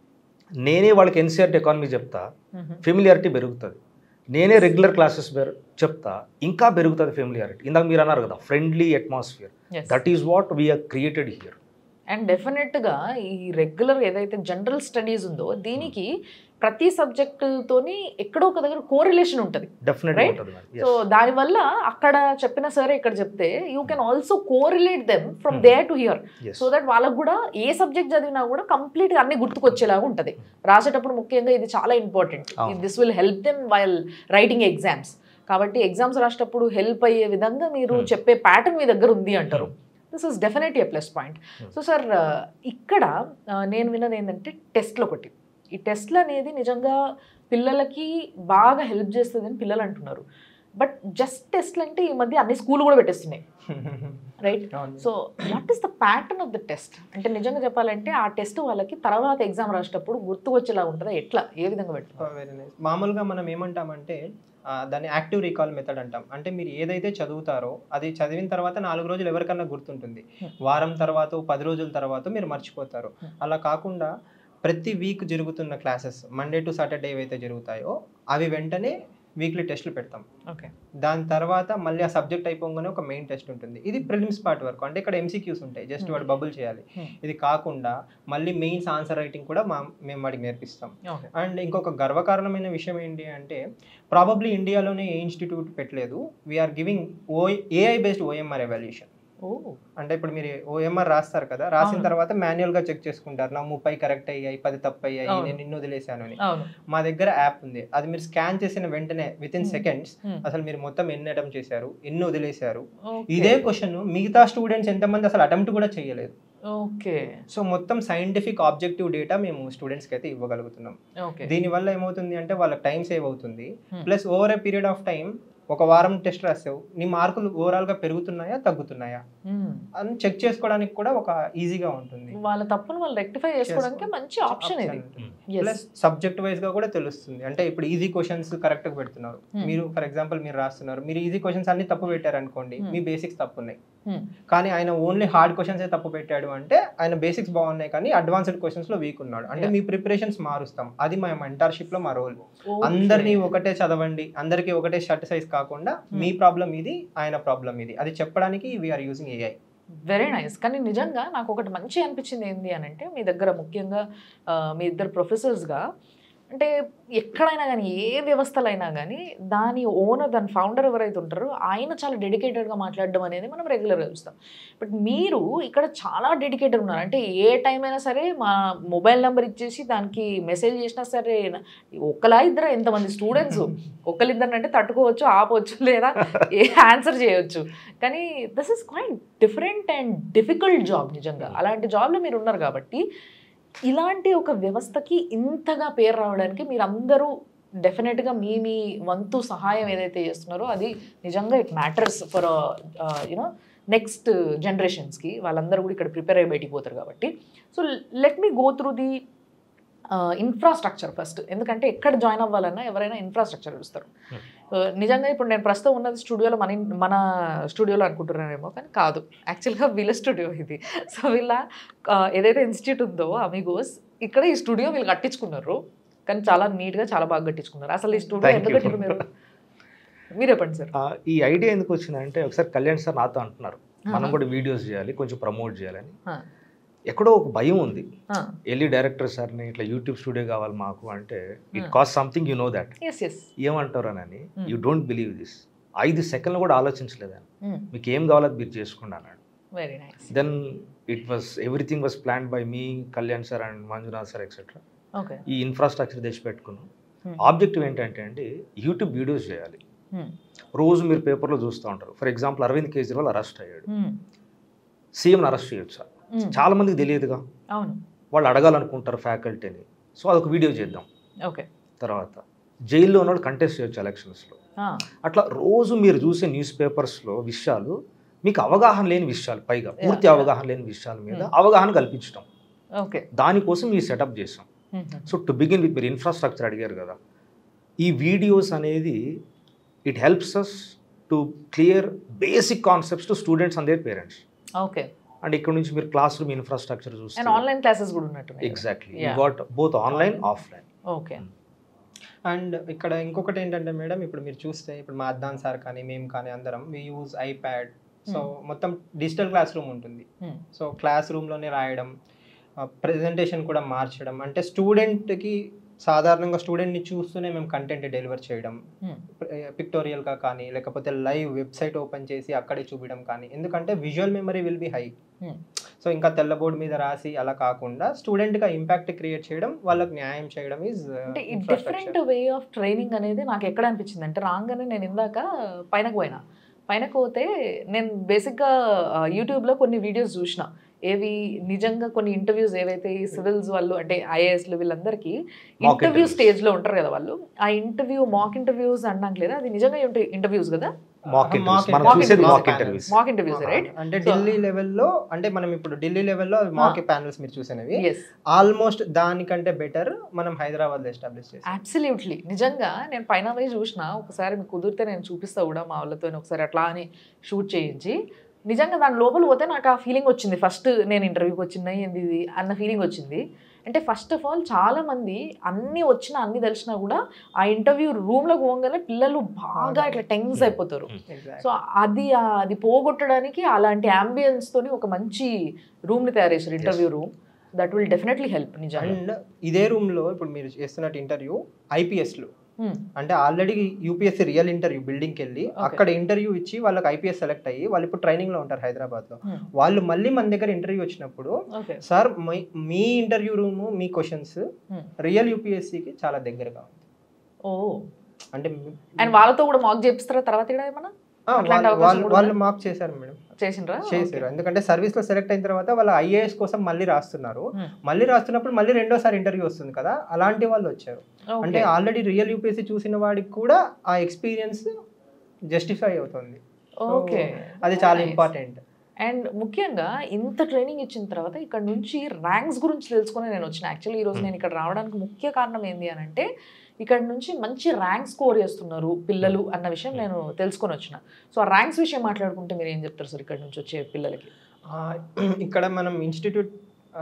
నేనే వాళ్ళకి ఎన్సీఆర్టీ ఎకానమీ చెప్తా ఫెమిలియారిటీ పెరుగుతుంది నేనే రెగ్యులర్ క్లాసెస్ చెప్తా ఇంకా పెరుగుతుంది ఫెమిలియారిటీ ఇందాక మీరు అన్నారు కదా friendly atmosphere that is what we are created here and డెఫినెట్గా ఈ రెగ్యులర్ ఏదైతే జనరల్ స్టడీస్ ఉందో దీనికి ప్రతి సబ్జెక్ట్ తోని ఎక్కడో ఒక దగ్గర కోరిలేషన్ ఉంటుంది డెఫినెట్గా Right? ఉంటుంది సో దానివల్ల అక్కడ చెప్పిన సరే ఇక్కడ చెప్తే you can also correlate them from Hmm. There to here madam so that వాళ్ళకు కూడా ఏ సబ్జెక్ట్ చదివినా కూడా కంప్లీట్ గా అన్ని గుర్తుకొచ్చేలాగా ఉంటుంది రాసేటప్పుడు ముఖ్యంగా ఇది చాలా ఇంపార్టెంట్ అవును. This will help them while writing exams కాబట్టి ఎగ్జామ్స్ రాసేటప్పుడు హెల్ప్ అయ్యే విధంగా మీరు Hmm. చెప్పే ప్యాటర్న్ మీ దగ్గర ఉంది అంటారు this is definitely plus point Hmm. So sir ఇక్కడ uh, నేను విన్నది ఏంటంటే టెస్ట్లు ఒకటి ఈ టెస్ట్లు అనేది నిజంగా పిల్లలకి బాగా హెల్ప్ చేస్తుందని పిల్లలు అంటున్నారు బట్ జస్ట్ టెస్ట్లు అంటే ఈ మధ్య అన్ని స్కూల్ కూడా పెట్టేస్తున్నాయి right so what is the pattern of the test అంటే నిజంగా చెప్పాలంటే ఆ టెస్ట్ వాళ్ళకి తర్వాత ఎగ్జామ్ రాసేటప్పుడు గుర్తు వచ్చేలా ఉంటుందా ఎట్లా ఏ విధంగా పెట్టుకోవాలి వెరీ నైస్ మామూలుగా మనం ఏమంటామంటే ఆ, దాన్ని యాక్టివ్ రీకాల్ మెథడ్ అంటాం అంటే మీరు ఏదైతే చదువుతారో అది చదివిన తర్వాత నాలుగు రోజులు ఎవరికన్నా గుర్తుంటుంది Hmm. వారం తర్వాత పది రోజుల తర్వాత మీరు మర్చిపోతారు Hmm. అలా కాకుండా ప్రతి వీక్ జరుగుతున్న క్లాసెస్ మండే టు సాటర్డే ఏవైతే జరుగుతాయో అవి వెంటనే వీక్లీ టెస్ట్లు పెడతాం ఓకే దాని తర్వాత మళ్ళీ ఆ సబ్జెక్ట్ అయిపోగానే ఒక మెయిన్ టెస్ట్ ఉంటుంది ఇది ప్రిలిమ్స్ పార్ట్ వరకు అంటే ఇక్కడ ఎంసీక్యూస్ ఉంటాయి జస్ట్ Hmm. వాడు బబుల్ చేయాలి Hmm. ఇది కాకుండా మళ్ళీ మెయిన్స్ ఆన్సర్ రైటింగ్ కూడా మా మేము వాడికి నేర్పిస్తాం ఓకే అండ్ ఇంకొక గర్వకారణమైన విషయం ఏంటి అంటే ప్రాబబ్లీ ఇండియాలోనే ఏ ఇన్స్టిట్యూట్ పెట్టలేదు వీఆర్ గివింగ్ ఓ ఏఐ బేస్డ్ ఓఎంఆర్ ఎవాల్యూషన్ ఓ అంటే ఇప్పుడు మీరు ఓఎంఆర్ రాస్తారు కదా రాసిన అవును. తర్వాత మాన్యువల్ గా చెక్ చేసుకుంటారు నా ముప్పై కరెక్ట్ అయ్యాయి పది తప్పు అయ్యాయి అవును. నేను ఇన్ని వదిలేశాను అని అవును మా దగ్గర యాప్ ఉంది అది మీరు స్కాన్ చేసిన వెంటనే within Hmm. Seconds Hmm. అసలు మీరు మొత్తం ఎన్ని అటెంప్ట్ చేశారు ఎన్ని వదిలేశారు Okay. ఇదే క్వశ్చన్ మిగతా స్టూడెంట్స్ ఎంతమంది అసలు అటెంప్ట్ కూడా చేయలేదు ఓకే సో మొత్తం సైంటిఫిక్ ఆబ్జెక్టివ్ డేటా మేము స్టూడెంట్స్కి అయితే ఇవ్వగలుగుతున్నాం ఓకే దీనివల్ల ఏమవుతుంది అంటే వాళ్ళకి టైం సేవ్ అవుతుంది Hmm. Plus over a period of time ఒక వారం టెస్ట్ రాసావు నీ మార్కులు ఓవరాల్ గా పెరుగుతున్నాయా తగ్గుతున్నాయా అని చెక్ చేసుకోవడానికి కూడా ఒక ఈజీగా ఉంటుంది వాళ్ళ తప్పును వాళ్ళు రెక్టిఫై చేసుకోవడానికి చేసుకో- మంచి ఆప్షన్ ఇది Yes. ప్లస్ సబ్జెక్ట్ వైజ్ గా కూడా తెలుస్తుంది అంటే ఇప్పుడు ఈజీ క్వశ్చన్స్ కరెక్ట్ గా పెడుతున్నారు Hmm. మీరు ఫర్ ఎగ్జాంపుల్ మీరు రాస్తున్నారు మీరు ఈజీ క్వశ్చన్స్ అన్ని తప్పు పెట్టారు అనుకోండి Hmm. మీ బేసిక్స్ తప్పు ఉన్నాయి Hmm. కానీ ఆయన ఓన్లీ హార్డ్ క్వశ్చన్స్ తప్పు పెట్టాడు అంటే ఆయన బేసిక్స్ బాగున్నాయి కానీ అడ్వాన్స్డ్ క్వశ్చన్స్ లో వీక్ ఉన్నాడు అంటే Yeah. మీ ప్రిపరేషన్స్ మారుస్తాం అది మా మెంటర్షిప్ లో మా రోల్ Okay. అందరినీ ఒకటే చదవండి అందరికీ ఒకటే షర్ట్ సైజ్ కాకుండా Hmm. మీ ప్రాబ్లం ఇది ఆయన ప్రాబ్లం ఇది అది చెప్పడానికి we are using AI very nice కానీ నిజంగా నాకు ఒకటి మంచి అనిపించింది ఏంటి అని అంటే మీ దగ్గర ముఖ్యంగా ఆ, మీ ఇద్దరు ప్రొఫెసర్స్గా అంటే ఎక్కడైనా కానీ ఏ వ్యవస్థలో అయినా కానీ దాని ఓనర్ దాని ఫౌండర్ ఎవరైతే ఉంటారో ఆయన చాలా డెడికేటెడ్గా మాట్లాడడం అనేది మనం రెగ్యులర్గా చూస్తాం బట్ మీరు ఇక్కడ చాలా డెడికేటెడ్ ఉన్నారు అంటే ఏ టైం అయినా సరే మా మొబైల్ నెంబర్ ఇచ్చేసి దానికి మెసేజ్ చేసినా సరే ఒకలా ఇద్దరు ఎంతమంది స్టూడెంట్స్ ఒకరిద్దరిని అంటే తట్టుకోవచ్చు ఆపవచ్చు లేదా ఏ ఆన్సర్ చేయొచ్చు కానీ this is quite different and difficult job నిజంగా అలాంటి జాబ్లో మీరు ఉన్నారు కాబట్టి ఇలాంటి ఒక వ్యవస్థకి ఇంతగా పేరు రావడానికి మీరు అందరూ డెఫినెట్గా మీ మీ వంతు సహాయం ఏదైతే చేస్తున్నారో అది నిజంగా it matters for you know next జనరేషన్స్కి వాళ్ళందరూ కూడా ఇక్కడ ప్రిపేర్ అయ్యి బయటికి పోతారు కాబట్టి so let me go through the infrastructure first ఎందుకంటే ఎక్కడ జాయిన్ అవ్వాలన్నా ఎవరైనా ఇన్ఫ్రాస్ట్రక్చర్ చూస్తారు Uh, నిజంగా ఇప్పుడు నేను ప్రస్తుతం ఉన్నది స్టూడియోలో మన ఇన్- మన స్టూడియోలో అనుకుంటున్నానేమో కానీ కాదు యాక్చువల్గా వీళ్ళ స్టూడియో ఇది సో వీళ్ళ uh, ఏదైతే ఇన్స్టిట్యూట్ ఉందో అమిగోస్ ఇక్కడ ఈ స్టూడియో వీళ్ళు కట్టించుకున్నారు కానీ చాలా నీట్గా చాలా బాగా కట్టించుకున్నారు అసలు ఈ స్టూడియో Thank ఎందుకు you. కట్టారు మీరు మీరు చెప్పండి సార్ ఆ, ఈ ఐడియా ఎందుకు వచ్చిందంటే ఒకసారి కళ్యాణ్ సార్ నాతో అంటున్నారు మనం ఆహా. కూడా వీడియోస్ చేయాలి కొంచెం ప్రమోట్ చేయాలని ఆ. ఎక్కడో ఒక భయం ఉంది ఆ. వెళ్ళి డైరెక్టర్ సార్ని ఇట్లా యూట్యూబ్ స్టూడియో కావాలి మాకు అంటే it Hmm. Cost something you know that yes yes ఏమంటారు అని Hmm. You don't believe this ఐదు సెకండ్లు కూడా ఆలోచించలేదని మీకు ఏం కావాలో అది మీరు చేసుకోండి అన్నాడు very nice then it was everything was plan by మీ Kalyan sir and Manjunath sir etcetera okay ఈ ఇన్ఫ్రాస్ట్రక్చర్ తెచ్చి పెట్టుకున్నాం Hmm. ఆబ్జెక్టివ్ ఏంటంటే అండి యూట్యూబ్ వీడియోస్ చేయాలి రోజు మీరు పేపర్లో చూస్తూ ఉంటారు for example Arvind Kejriwal arrest అయ్యాడు సీఎంని అరెస్ట్ చేయొచ్చా చాలా మందికి తెలియదుగా అవును వాళ్ళు అడగాలనుకుంటారు ఫ్యాకల్టీని సో అదొక వీడియో చేద్దాం ఓకే తర్వాత జైల్లో ఉన్నవాళ్ళు కంటెస్ట్ చేయొచ్చు ఎలక్షన్స్లో అట్లా రోజు మీరు చూసే న్యూస్ పేపర్స్లో విషయాలు మీకు అవగాహన లేని విషయాలు పైగా పూర్తి Yeah. అవగాహన లేని విషయాల మీద Hmm. అవగాహన కల్పించడం ఓకే దానికోసం ఈ సెటప్ చేసాం సో టు బిగిన్ విత్ మీరు ఇన్ఫ్రాస్ట్రక్చర్ అడిగారు కదా ఈ వీడియోస్ అనేది it helps us to clear basic concepts to students and their parents okay and ఇక్కడ నుంచి మీరు క్లాస్ రూమ్ ఇన్ఫ్రాస్ట్రక్చర్ చూస్తే అండ్ ఆన్లైన్ క్లాసెస్ కూడా ఉన్నట్టు exactly Yeah. Got both online offline okay and ఇక్కడ ఇంకొకటి ఏంటంటే మేడం ఇప్పుడు మీరు చూస్తే ఇప్పుడు మా అద్దాన్ సార్ కానీ మేము కానీ అందరం వి యూజ్ ఐప్యాడ్ సో మొత్తం డిజిటల్ క్లాస్ రూమ్ ఉంటుంది సో క్లాస్ రూమ్లోనే రాయడం ప్రజెంటేషన్ కూడా మార్చడం అంటే స్టూడెంట్కి సాధారణంగా స్టూడెంట్ని చూస్తూనే మేము కంటెంట్ డెలివర్ చేయడం పిక్టోరియల్గా కానీ లేకపోతే లైవ్ వెబ్సైట్ ఓపెన్ చేసి అక్కడే చూపించడం కానీ ఎందుకంటే visual memory will be high Hmm. So ఇంకా తెల్ల బోర్డు మీద రాసి అలా కాకుండా స్టూడెంట్గా ఇంపాక్ట్ క్రియేట్ చేయడం వాళ్ళకి న్యాయం చేయడం ఈజ్ అంటే ఈ డిఫరెంట్ వే ఆఫ్ ట్రైనింగ్ అనేది నాకు ఎక్కడ అనిపించింది అంటే రాగానే నేను ఇందాక పైనకు పోయినా పైనకు పోతే నేను బేసిక్గా యూట్యూబ్లో కొన్ని వీడియోస్ చూసిన ఏవి నిజంగా కొన్ని ఇంటర్వ్యూస్ ఏవైతే ఈ సివిల్స్ వాళ్ళు అంటే ఐఏఎస్లు వీళ్ళందరికీ Mock ఇంటర్వ్యూ interviews. స్టేజ్లో ఉంటారు కదా వాళ్ళు ఆ ఇంటర్వ్యూ మాక్ ఇంటర్వ్యూస్ అన్నాక లేదా అది నిజంగా ఇంటర్వ్యూస్ కదా మాక్ Mock ఇంటర్వ్యూస్ మనం mock చూసేది interviews. Mock interviews mock interviews right అంటే So- ఢిల్లీ లెవెల్లో అంటే మనం ఇప్పుడు ఢిల్లీ లెవెల్లో మాక్ ప్యానల్స్ మీరు చూసినవి ఎస్ ఆల్మోస్ట్ దానికంటే బెటర్ మనం హైదరాబాద్ లో ఎస్టాబ్లిష్ చేసాం అబ్సల్యూట్లీ నిజంగా నేను పైన పోయి చూసిన ఒకసారి మీకు కుదిరితే నేను చూపిస్తా కూడా మా వాళ్ళతో ఒకసారి అట్లా అని షూట్ చేయించి నిజంగా దాని లోపల పోతే నాకు ఆ ఫీలింగ్ వచ్చింది ఫస్ట్ నేను ఇంటర్వ్యూకి వచ్చింది ఏంది ఇది అన్న ఫీలింగ్ వచ్చింది అంటే ఫస్ట్ ఆఫ్ ఆల్ చాలా మంది అన్నీ వచ్చినా అన్ని తెలిసినా కూడా ఆ ఇంటర్వ్యూ రూమ్లోకి పోగానే పిల్లలు బాగా ఇట్లా టెన్స్ అయిపోతారు సో అది అది పోగొట్టడానికి అలాంటి ambience తోని ఒక మంచి రూమ్ ని తయారు చేశారు interview room that will definitely help నిజంగా అండ్ ఇదే రూమ్ లో ఇప్పుడు మీరు చేస్తున్నట్టు ఇంటర్వ్యూ ఐపీఎస్ లో Hmm. అంటే ఆల్రెడీ యూపీఎస్సీ రియల్ ఇంటర్వ్యూ బిల్డింగ్కి వెళ్ళి Okay. అక్కడ ఇంటర్వ్యూ ఇచ్చి వాళ్ళకి ఐపీఎస్ సెలెక్ట్ అయ్యి వాళ్ళు ఇప్పుడు ట్రైనింగ్ లో ఉంటారు హైదరాబాద్ లో Hmm. వాళ్ళు మళ్ళీ మన దగ్గర ఇంటర్వ్యూ వచ్చినప్పుడు ఓకే సార్ మీ- మీ ఇంటర్వ్యూ రూమ్ మీ క్వశ్చన్స్ Hmm. రియల్ యూపీఎస్సీకి చాలా దగ్గరగా ఉంది ఓ అంటే అండ్ వాళ్ళతో కూడా మాక్ చేపిస్తారా తర్వాత ఇక్కడ ఏమన్నా ఆ, అట్లాంటి వాళ్ళు- అవకాశం వాళ్ళు కూడా వాళ్ళు మార్క్ చేశారు మేడం చేసిండ్రా చేశారు ఎందుకంటే సర్వీస్ లో సెలెక్ట్ అయిన తర్వాత వాళ్ళు ఐఏఎస్ కోసం మళ్ళీ రాస్తున్నారు Hmm. మళ్ళీ రాస్తున్నప్పుడు మళ్ళీ రెండోసారి ఇంటర్వ్యూ వస్తుంది కదా అలాంటి వాళ్ళు వచ్చారు Okay. అంటే ఆల్రెడీ రియల్ యూపీఎస్సీ చూసిన వాడికి కూడా ఆ ఎక్స్పీరియన్స్ జస్టిఫై అవుతుంది ఓకే అది చాలా ఇంపార్టెంట్ అండ్ ముఖ్యంగా ఇంత ట్రైనింగ్ ఇచ్చిన తర్వాత ఇక్కడ నుంచి ర్యాంక్స్ గురించి తెలుసుకుని నేను వచ్చిన యాక్చువల్లీ ఈ రోజు నేను ఇక్కడ రావడానికి ముఖ్య కారణం ఏంటి అని అంటే ఇక్కడ నుంచి మంచి ర్యాంక్ స్కోర్ చేస్తున్నారు పిల్లలు అన్న విషయం నేను తెలుసుకొని వచ్చిన సో ఆ ర్యాంక్స్ విషయం మాట్లాడుకుంటే మీరు ఏం చెప్తారు సార్ ఇక్కడ నుంచి వచ్చే పిల్లలకి ఇక్కడ మనం ఇన్స్టిట్యూట్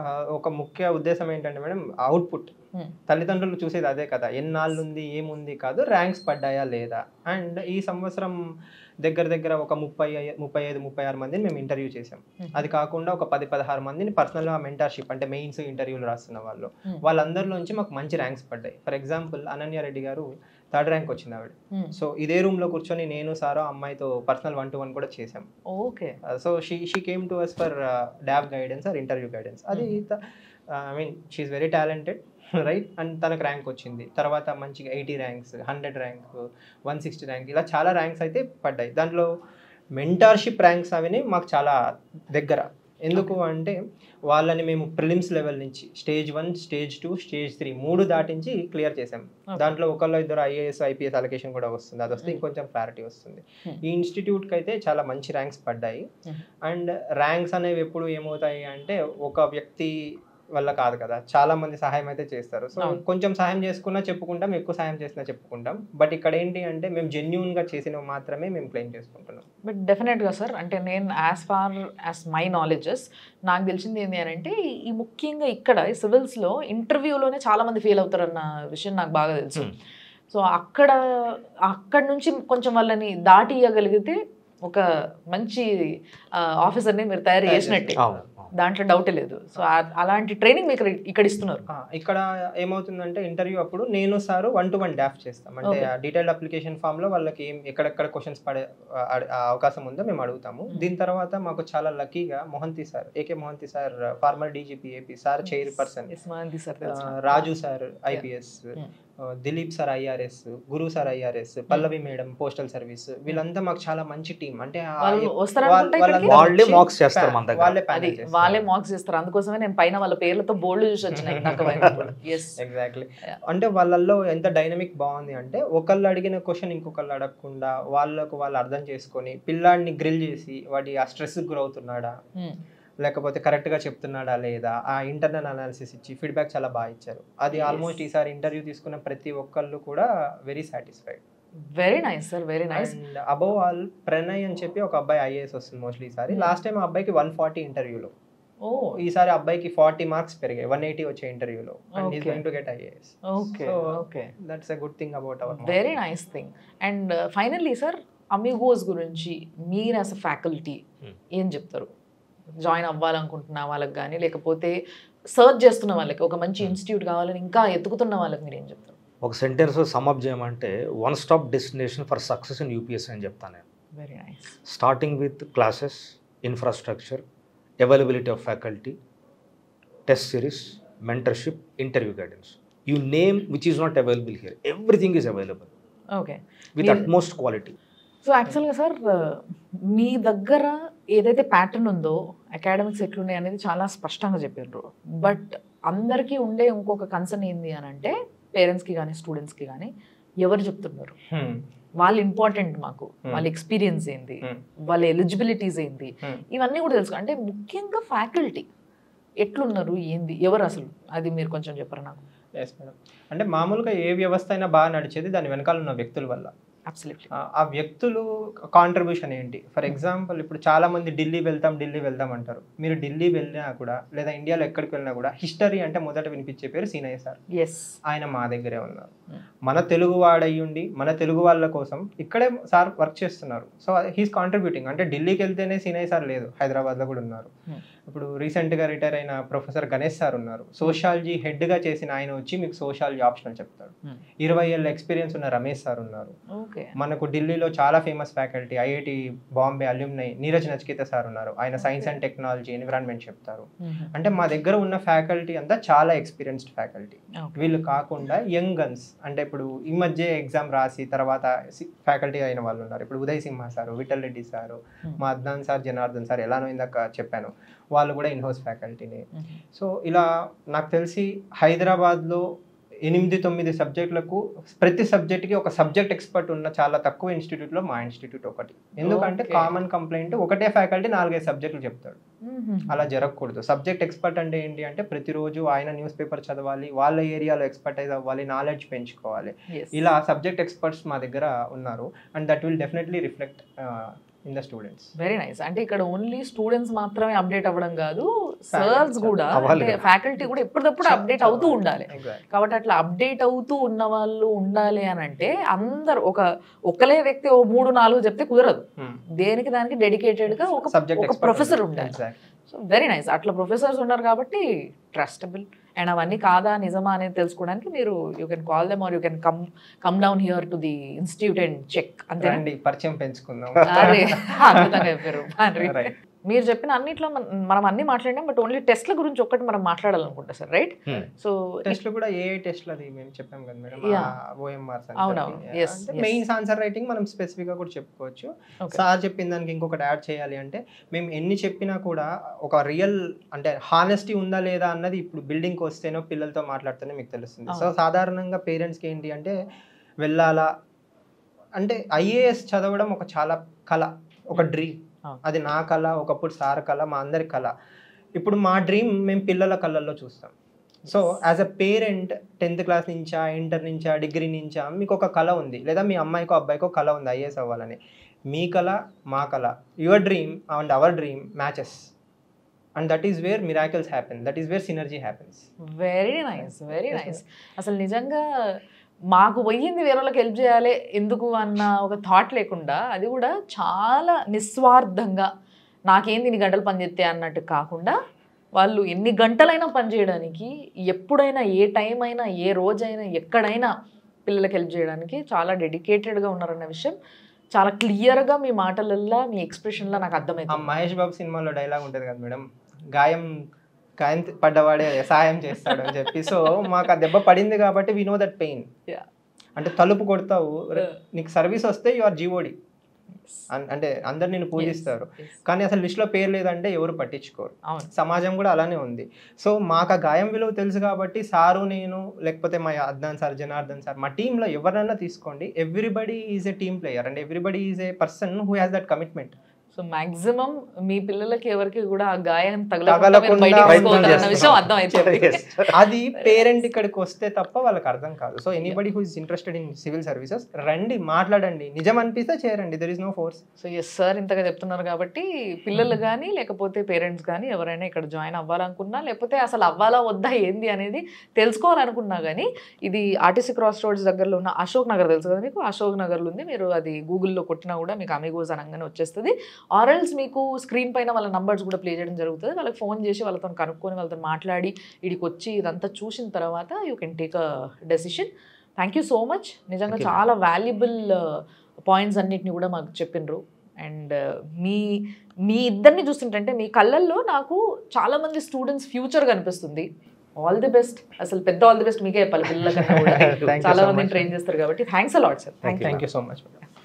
ఒక ముఖ్య ఉద్దేశం ఏంటంటే మేడం అవుట్పుట్ Hmm. తల్లిదండ్రులు చూసేది అదే కదా ఎన్నాళ్ళు ఉంది ఏముంది కాదు ర్యాంక్స్ పడ్డాయా లేదా అండ్ ఈ సంవత్సరం దగ్గర దగ్గర ఒక ముప్పై ఐ- ముప్పై ఐదు ముప్పై ఆరు మందిని మేము ఇంటర్వ్యూ చేసాం Hmm. అది కాకుండా ఒక పది పదహారు మందిని పర్సనల్గా మెంటర్షిప్ అంటే మెయిన్స్ ఇంటర్వ్యూలు రాస్తున్న వాళ్ళు Hmm. వాళ్ళందరిలోంచి మాకు మంచి ర్యాంక్స్ పడ్డాయి ఫర్ ఎగ్జాంపుల్ అనన్య రెడ్డి గారు థర్డ్ ర్యాంక్ వచ్చింది ఆవిడ Hmm. సో ఇదే రూమ్లో కూర్చొని నేను సారో అమ్మాయితో పర్సనల్ వన్ టు వన్ కూడా చేసాం okay so she she came to us for DAF guidance or interview guidance అది I mean she's very talented right and తనకు ర్యాంక్ వచ్చింది తర్వాత మంచిగా eighty ranks hundred rank one sixty rank ఇలా చాలా ర్యాంక్స్ అయితే పడ్డాయి దాంట్లో మెంటార్షిప్ ర్యాంక్స్ అవిని మాకు చాలా దగ్గర ఎందుకు అంటే వాళ్ళని మేము ప్రిలిమ్స్ లెవెల్ నుంచి stage one stage two stage three మూడు దాటించి క్లియర్ చేసాం Okay. దాంట్లో ఒకళ్ళు ఇద్దరు ఐఏఎస్ ఐపీఎస్ అలొకేషన్ కూడా వస్తుంది అది వస్తే ఇంకొంచెం క్లారిటీ వస్తుంది Hmm. ఈ ఇన్స్టిట్యూట్కి అయితే చాలా మంచి ర్యాంక్స్ పడ్డాయి Hmm. అండ్ ర్యాంక్స్ అనేవి ఎప్పుడు ఏమవుతాయి అంటే ఒక వ్యక్తి వల్ల కాదు కదా చాలా మంది సహాయం అయితే చేస్తారు సో అవును. కొంచెం సహాయం చేసుకున్నా చెప్పుకుంటాం ఎక్కువ సహాయం చేసినా చెప్పుకుంటాం బట్ ఇక్కడ ఏంటి అంటే మేము జెన్యున్ గా చేసినవి మాత్రమే మేము క్లెయిమ్ చేసుకుంటున్నాం బట్ డెఫినెట్గా సార్ అంటే నేను as far as my knowledges నాకు తెలిసింది ఏంటి అని అంటే ఈ ముఖ్యంగా ఇక్కడ సివిల్స్లో ఇంటర్వ్యూలోనే చాలా మంది ఫెయిల్ అవుతారన్న విషయం నాకు బాగా తెలుసు Hmm. సో అక్కడ అక్కడ నుంచి కొంచెం వాళ్ళని దాటి ఇవ్వగలిగితే ఒక మంచి ఆఫీసర్ని మీరు తయారు తయారు చేసినట్టే అవును అవును. దాంట్లో డౌటే లేదు సో అలాంటి ట్రైనింగ్ మీకు ఇక్కడ ఇస్తున్నారు ఆ, ఇక్కడ ఏమవుతుందంటే ఇంటర్వ్యూ అప్పుడు నేను sir one to one draft చేస్తాం అంటే Okay. ఆ డీటెయిల్డ్ అప్లికేషన్ ఫామ్ లో వాళ్ళకి ఏం ఎక్కడెక్కడ క్వశ్చన్స్ పడే ఆ, అడ- ఆ అవకాశం ఉందో మేము అడుగుతాము Hmm. దీని తర్వాత మాకు చాలా లక్కీగా Mohanty sir A K Mohanty sir former DGP AP sir chairperson Yes, Mahanti sir ఆ, తెలుసు. Raju sir IPS Hmm. Dilip sir IRS Guru sir IRS Pallavi madam postal service వీళ్ళంతా మాకు చాలా మంచి టీం అంటే ఆ- వాళ్ళు వస్తారా వాళ్ళ- అనుకుంటా ఇక్కడికి? వాళ్ళందరూ వాళ్ళే వచ్చి mocks చేస్తారు మన దగ్గర. వాళ్ళే అది panel చేస్తారు. వాళ్ళే మాక్స్ చేస్తారు అందుకోసమే నేను పైన వాళ్ళ పేర్లతో బోల్డ్ చూసి వచ్చినాయి నాకు ఎస్ ఎగ్జాక్ట్లీ Yeah. అంటే వాళ్ళల్లో ఎంత డైనమిక్ బాగుంది అంటే ఒకళ్ళు అడిగిన క్వశ్చన్ ఇంకొకళ్ళు అడగకుండా వాళ్ళకు వాళ్ళు అర్థం చేసుకొని పిల్లాడిని గ్రిల్ చేసి వాడి ఆ స్ట్రెస్ గురవుతున్నాడా లేకపోతే కరెక్ట్ గా చెప్తున్నాడా లేదా ఆ ఇంటర్నల్ అనాలిసిస్ ఇచ్చి ఫీడ్బ్యాక్ చాలా బాగా ఇచ్చారు అది Yes. ఆల్మోస్ట్ ఈసారి ఇంటర్వ్యూ తీసుకున్న ప్రతి ఒక్కళ్ళు కూడా very satisfied very nice sir very nice and above all Pranay అని చెప్పి ఒక అబ్బాయి ఐఏఎస్ వస్తుంది మోస్ట్లీ ఈసారి Hmm. లాస్ట్ టైం ఆ అబ్బాయికి వన్ ఫార్టీ ఇంటర్వ్యూలో ఓ ఈసారి అబ్బాయికి ఫార్టీ మార్క్స్ పెరిగాయి వన్ ఎయిటీ వచ్చే ఇంటర్వ్యూలో and is Okay. Going to get IAS okay So, okay that's a good thing about our very nice thing and finally sir Amigos గురించి మీరు యాజ్ అ ఫ్యాకల్టీ Hmm. ఏం చెప్తారు జాయిన్ అవ్వాలనుకుంటున్న వాళ్ళకి కానీ లేకపోతే సర్చ్ చేస్తున్న వాళ్ళకి ఒక మంచి ఇన్స్టిట్యూట్ కావాలని ఇంకా ఎత్తుకుతున్న వాళ్ళకి మీరు ఏం చెప్తారు ఒక సెంటెన్స్ సమ్అప్ చేయమంటే one stop destination for success in UPSC అని చెప్తాను నేను very nice starting with classes infrastructure availability of faculty test series mentorship interview guidance you name which is not available here everything is available okay with మీరు- అట్మోస్ట్ క్వాలిటీ సో యాక్చువల్గా సార్ మీ దగ్గర ఏదైతే ప్యాటర్న్ ఉందో అకాడమిక్స్ ఎట్లున్నాయి అనేది చాలా స్పష్టంగా చెప్పారు బట్ అందరికీ ఉండే ఇంకొక కన్సర్న్ ఏంది అని అంటే పేరెంట్స్కి కానీ స్టూడెంట్స్కి కానీ ఎవరు చెప్తున్నారు వాళ్ళు ఇంపార్టెంట్ మాకు Hmm. వాళ్ళ ఎక్స్పీరియన్స్ ఏంది Hmm. వాళ్ళ ఎలిజిబిలిటీస్ ఏంది Hmm. ఇవన్నీ కూడా తెలుసు అంటే ముఖ్యంగా ఫ్యాకల్టీ ఎట్లున్నారు ఏంది ఎవరు అసలు అది మీరు కొంచెం చెప్పరు నాకు ఎస్ మేడం అంటే మామూలుగా ఏ వ్యవస్థ అయినా బాగా నడిచేది దాని వెనకాల ఉన్న వ్యక్తుల వల్ల అబ్సల్యూట్లీ ఆ- ఆ వ్యక్తులు కాంట్రిబ్యూషన్ ఏంటి ఫర్ ఎగ్జాంపుల్ ఇప్పుడు చాలా మంది ఢిల్లీ వెళ్తాం ఢిల్లీ వెళ్తాం అంటారు మీరు ఢిల్లీ వెళ్ళినా కూడా లేదా ఇండియాలో ఎక్కడికి వెళ్ళినా కూడా హిస్టరీ అంటే మొదట వినిపించే పేరు సీనయ్య సార్ ఎస్ ఆయన మా దగ్గరే ఉన్నారు Hmm. మన తెలుగు వాడయ్యుండి మన తెలుగు వాళ్ళ కోసం ఇక్కడే సార్ వర్క్ చేస్తున్నారు సో హీస్ కాంట్రిబ్యూటింగ్ అంటే ఢిల్లీకి వెళ్తేనే సీనయ్య సార్ లేదు హైదరాబాద్లో కూడా ఉన్నారు Hmm. ఇప్పుడు రీసెంట్గా రిటైర్ అయిన ప్రొఫెసర్ గణేష్ సార్ ఉన్నారు సోషాలజీ హెడ్గా చేసిన ఆయన వచ్చి మీకు సోషాలజీ ఆప్షనల్ చెప్తాడు Hmm. ఇరవై ఏళ్ళ ఎక్స్పీరియన్స్ ఉన్న రమేష్ సార్ ఉన్నారు ఓకే మనకు ఢిల్లీలో చాలా famous faculty IIT Bombay alumni Neeraj Nachiketa sir ఉన్నారు ఆయన సైన్స్ అండ్ టెక్నాలజీ ఎన్విరాన్మెంట్ చెప్తారు అంటే మా దగ్గర ఉన్న ఫ్యాకల్టీ అంతా చాలా ఎక్స్పీరియన్స్డ్ ఫ్యాకల్టీ వీళ్ళు కాకుండా యంగ్ గన్స్ అంటే ఇప్పుడు ఈ మధ్య ఎగ్జామ్ రాసి తర్వాత ఫ్యాకల్టీ అయిన వాళ్ళు ఉన్నారు ఇప్పుడు Uday Simha sir Vittal Reddy sir Hmm. మా అద్నాన్ సార్ జనార్దన్ సార్ ఎలానో ఇందాక చెప్పాను వాళ్ళు కూడా ఇన్హౌస్ ఫ్యాకల్టీనే సో ఇలా నాకు తెలిసి హైదరాబాద్లో ఎనిమిది తొమ్మిది సబ్జెక్టులకు ప్రతి సబ్జెక్ట్కి ఒక సబ్జెక్ట్ ఎక్స్పర్ట్ ఉన్న చాలా తక్కువ ఇన్స్టిట్యూట్లో మా ఇన్స్టిట్యూట్ ఒకటి ఎందుకంటే Okay. కామన్ కంప్లైంట్ ఒకటే ఫ్యాకల్టీ నాలుగైదు సబ్జెక్టులు చెప్తాడు అలా జరగకూడదు సబ్జెక్ట్ ఎక్స్పర్ట్ అంటే ఏంటి అంటే ప్రతిరోజు ఆయన న్యూస్ పేపర్ చదవాలి వాళ్ళ ఏరియాలో ఎక్స్పర్టైజ్ అవ్వాలి నాలెడ్జ్ పెంచుకోవాలి ఇలా సబ్జెక్ట్ ఎక్స్పర్ట్స్ మా దగ్గర ఉన్నారు and that will definitely reflect in the students very nice అంటే ఇక్కడ ఓన్లీ స్టూడెంట్స్ మాత్రమే అప్డేట్ అవ్వడం కాదు సర్స్ కూడా అవ్వాలి అంటే కదా. ఫ్యాకల్టీ కూడా ఎప్పటికప్పుడు అప్డేట్ అవుతూ ఉండాలి కాబట్టి అట్లా అప్డేట్ అవుతూ ఉన్న వాళ్ళు ఉండాలి అని అంటే అందరు ఒక ఒకలే వ్యక్తి ఓ మూడు నాలుగు చెప్తే కుదరదు దేనికి దానికి డెడికేటెడ్ గా ఒక సబ్జెక్ట్ ఒక ప్రొఫెసర్ ఉండాలి సో వెరీ నైస్ అట్లా ప్రొఫెసర్స్ ఉన్నారు కాబట్టి ట్రస్టబుల్ అండ్ అవన్నీ కాదా నిజమా అనేది తెలుసుకోవడానికి మీరు you can call them or you can come come down here to the institute and check అంతే రండి పరిచయం పెంచుకుందాం అరే అద్భుతంగా చెప్పారు బాగుంది. Right. మీరు చెప్పిన అన్నిట్లో మన- మనం అన్ని మాట్లాడినాం బట్ ఓన్లీ టెస్ట్ల గురించి ఒక్కటి మనం మాట్లాడాలనుకుంటా సార్ రైట్ సో టెస్ట్లు కూడా ఏ టెస్ట్లు అది మేము చెప్పాం కదా మేడం Yeah. ఓఎంఆర్ అవునవును. Yes, yes. Mains answer writing మనం స్పెసిఫిక్ గా కూడా చెప్పుకోవచ్చు Okay. సార్ చెప్పిన దానికి ఇంకొకటి యాడ్ చేయాలి అంటే మేము ఎన్ని చెప్పినా కూడా ఒక రియల్ అంటే హానెస్టీ ఉందా లేదా అన్నది ఇప్పుడు బిల్డింగ్కి వస్తేనో పిల్లలతో మాట్లాడితేనే మీకు తెలుస్తుంది సో అవును. సాధారణంగా పేరెంట్స్కి ఏంటి అంటే వెళ్ళాలా అంటే ఐఏఎస్ చదవడం ఒక చాలా కళ ఒక డ్రీమ్ అవును. అది నా కళ ఒకప్పుడు సార్ కళ మా అందరి కళ ఇప్పుడు మా డ్రీమ్ మేము పిల్లల కళల్లో చూస్తాం so as a parent tenth class నుంచా ఇంటర్ నుంచా డిగ్రీ నుంచా మీకు ఒక కళ ఉంది లేదా మీ అమ్మాయికో అబ్బాయికో కళ ఉంది ఐఏఎస్ అవ్వాలని మీ కళ మా కళ your dream and our dream matches and that is where miracles happen that is where synergy happens very nice very nice అసలు నిజంగా మాకు పోయింది వేరే వాళ్ళకి హెల్ప్ చేయాలి ఎందుకు అన్న ఒక థాట్ లేకుండా అది కూడా చాలా నిస్వార్థంగా నాకేంది ఇన్ని గంటలు పనిచేస్తే అన్నట్టు కాకుండా వాళ్ళు ఎన్ని గంటలైనా పనిచేయడానికి ఎప్పుడైనా ఏ టైం అయినా ఏ రోజైనా ఎక్కడైనా పిల్లలకి హెల్ప్ చేయడానికి చాలా డెడికేటెడ్గా ఉన్నారన్న విషయం చాలా క్లియర్గా మీ మాటలల్లో మీ ఎక్స్ప్రెషన్లో నాకు ఆ అర్థమవుతుంది మహేష్ బాబు సినిమాలో డైలాగ్ ఉంటుంది కదా మేడం గాయం గాయం పడ్డవాడే సాయం చేస్తాడు అని చెప్పి సో మాకు ఆ దెబ్బ పడింది కాబట్టి we know that pain Yeah. అంటే తలుపు కొడతావు Yeah. నీకు సర్వీస్ వస్తే యు ఆర్ జీవోడి అంటే అందరు నిన్ను పూజిస్తారు Yes. కానీ అసలు లిస్ట్లో పేరు లేదంటే ఎవరు పట్టించుకోరు అవును సమాజం కూడా అలానే ఉంది సో మాకు ఆ గాయం విలువ తెలుసు కాబట్టి సారు నేను లేకపోతే మా అద్దాన్ సార్ జనార్దన్ సార్ మా టీంలో ఎవరైనా తీసుకోండి everybody is a team player and everybody is a person who has that commitment so maximum మీ పిల్లలకి ఎవరికి కూడా ఆ గాయం తగలకుండా తగలకుండా బయటికి ప్రయత్నం తీసుకోవాలన్న విషయం చేస్తున్నాం. అర్థం అయిపోయింది Yes. అది పేరెంట్ ఇక్కడికి వస్తే తప్ప వాళ్ళకి అర్థం కాదు so anybody who is interested in civil services రండి మాట్లాడండి నిజం అనిపిస్తే చేరండి there is no force so yes sir ఇంతగా చెప్తున్నారు కాబట్టి పిల్లలు కానీ లేకపోతే పేరెంట్స్ కానీ ఎవరైనా ఇక్కడ జాయిన్ అవ్వాలనుకున్నా లేకపోతే అసలు అవ్వాలా వద్దా ఏంది అనేది తెలుసుకోవాలనుకున్నా కానీ ఇది ఆర్టీసీ క్రాస్ రోడ్స్ దగ్గరలో ఉన్న అశోక్ నగర్ తెలుసు కదా మీకు అశోక్ నగర్లో ఉంది మీరు అది గూగుల్లో కొట్టినా కూడా మీకు అమిగోస్ అనగానే వచ్చేస్తుంది ఆర్ఎల్స్ మీకు స్క్రీన్ పైన వాళ్ళ నంబర్స్ కూడా ప్లే చేయడం జరుగుతుంది వాళ్ళకి ఫోన్ చేసి వాళ్ళతో కనుక్కొని వాళ్ళతో మాట్లాడి ఇడికి వచ్చి ఇదంతా చూసిన తర్వాత you can take a decision thank you so much నిజంగా Thank you. చాలా వాల్యుబుల్ పాయింట్స్ అన్నిటిని కూడా మాకు చెప్పిండ్రు అండ్ మీ మీ ఇద్దరిని చూస్తుంటే మీ కళ్ళల్లో నాకు చాలా మంది స్టూడెంట్స్ ఫ్యూచర్ కనిపిస్తుంది ఆల్ ది బెస్ట్ అసలు పెద్ద ఆల్ ది బెస్ట్ మీకే చెప్పాలి పిల్లలకన్నా కూడా Thank you చాలా so మందిని much. ట్రైన్ చేస్తారు కాబట్టి thanks a lot sir thank thank you so much